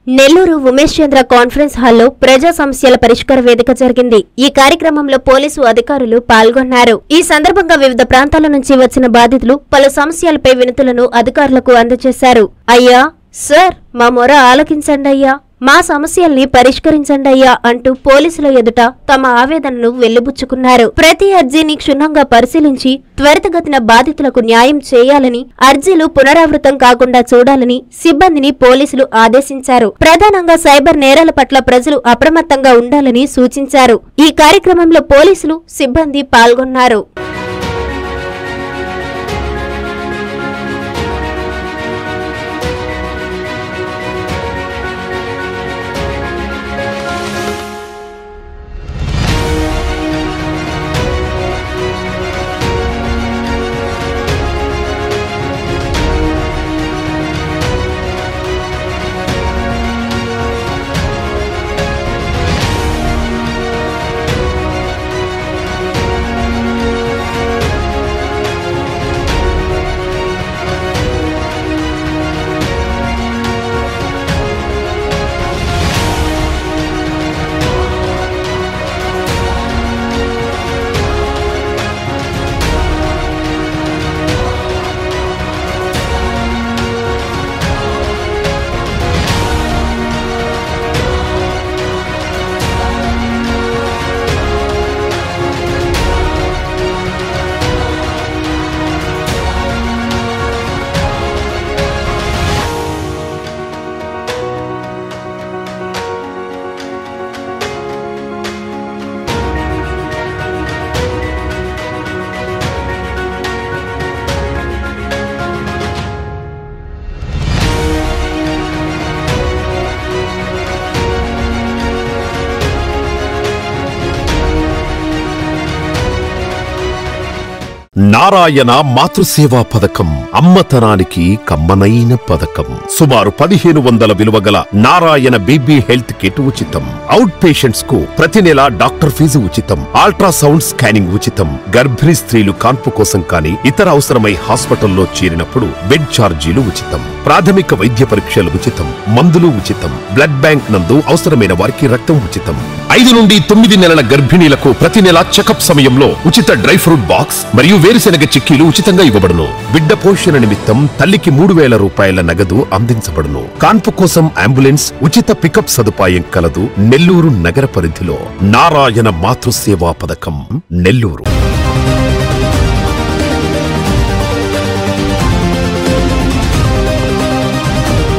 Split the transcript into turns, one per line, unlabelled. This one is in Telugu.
నెల్లూరు ఉమేష్ చంద్ర కాన్ఫరెన్స్ హాల్లో ప్రజా సమస్యల పరిష్కార వేదిక జరిగింది ఈ కార్యక్రమంలో పోలీసు అధికారులు పాల్గొన్నారు ఈ సందర్భంగా వివిధ ప్రాంతాల నుంచి వచ్చిన బాధితులు పలు సమస్యలపై వినతులను అధికారులకు అందజేశారు అయ్యా సార్ మా మొర ఆలకించండి అయ్యా మా సమస్యల్ని పరిష్కరించండి అయ్యా అంటూ పోలీసుల ఎదుట తమ ఆవేదనను వెళ్లిబుచ్చుకున్నారు ప్రతి అర్జీని క్షుణ్ణంగా పరిశీలించి త్వరితగతిన బాధితులకు న్యాయం చేయాలని అర్జీలు పునరావృతం కాకుండా చూడాలని సిబ్బందిని పోలీసులు ఆదేశించారు ప్రధానంగా సైబర్ నేరాల పట్ల ప్రజలు అప్రమత్తంగా ఉండాలని సూచించారు ఈ కార్యక్రమంలో పోలీసులు సిబ్బంది పాల్గొన్నారు
నారాయణ మాతృసేవా పథకం అమ్మతనానికి కమ్మనైన పథకం సుమారు పదిహేను వందల విలువ గల నారాయణ బీబీ హెల్త్ కిట్ ఉచితం అవుట్ పేషెంట్స్ కు ప్రతి నెల డాక్టర్ ఫీజు ఉచితం అల్ట్రాసౌండ్ స్కానింగ్ ఉచితం గర్భిణీ స్త్రీలు కాన్పు కోసం కానీ ఇతర అవసరమై హాస్పిటల్లో చేరినప్పుడు బెడ్ ఛార్జీలు ఉచితం ప్రాథమిక వైద్య పరీక్షలు ఉచితం మందులు ఉచితం బ్లడ్ బ్యాంక్ నందు అవసరమైన వారికి రక్తం ఉచితం ఐదు నుండి తొమ్మిది నెలల గర్భిణీలకు ప్రతి నెల చెకప్ సమయంలో ఉచిత డ్రై ఫ్రూట్ బాక్స్ మరియు వేరుశెనగ చిక్కీలు ఉచితంగా ఇవ్వబడును బిడ్డ పోషణ నిమిత్తం తల్లికి మూడు వేల రూపాయల నగదు అందించబడును కాన్పు కోసం అంబులెన్స్ ఉచిత పికప్ సదుపాయం కలదు నెల్లూరు నగర పరిధిలో నారాయణ మాతృసేవా పథకం నెల్లూరు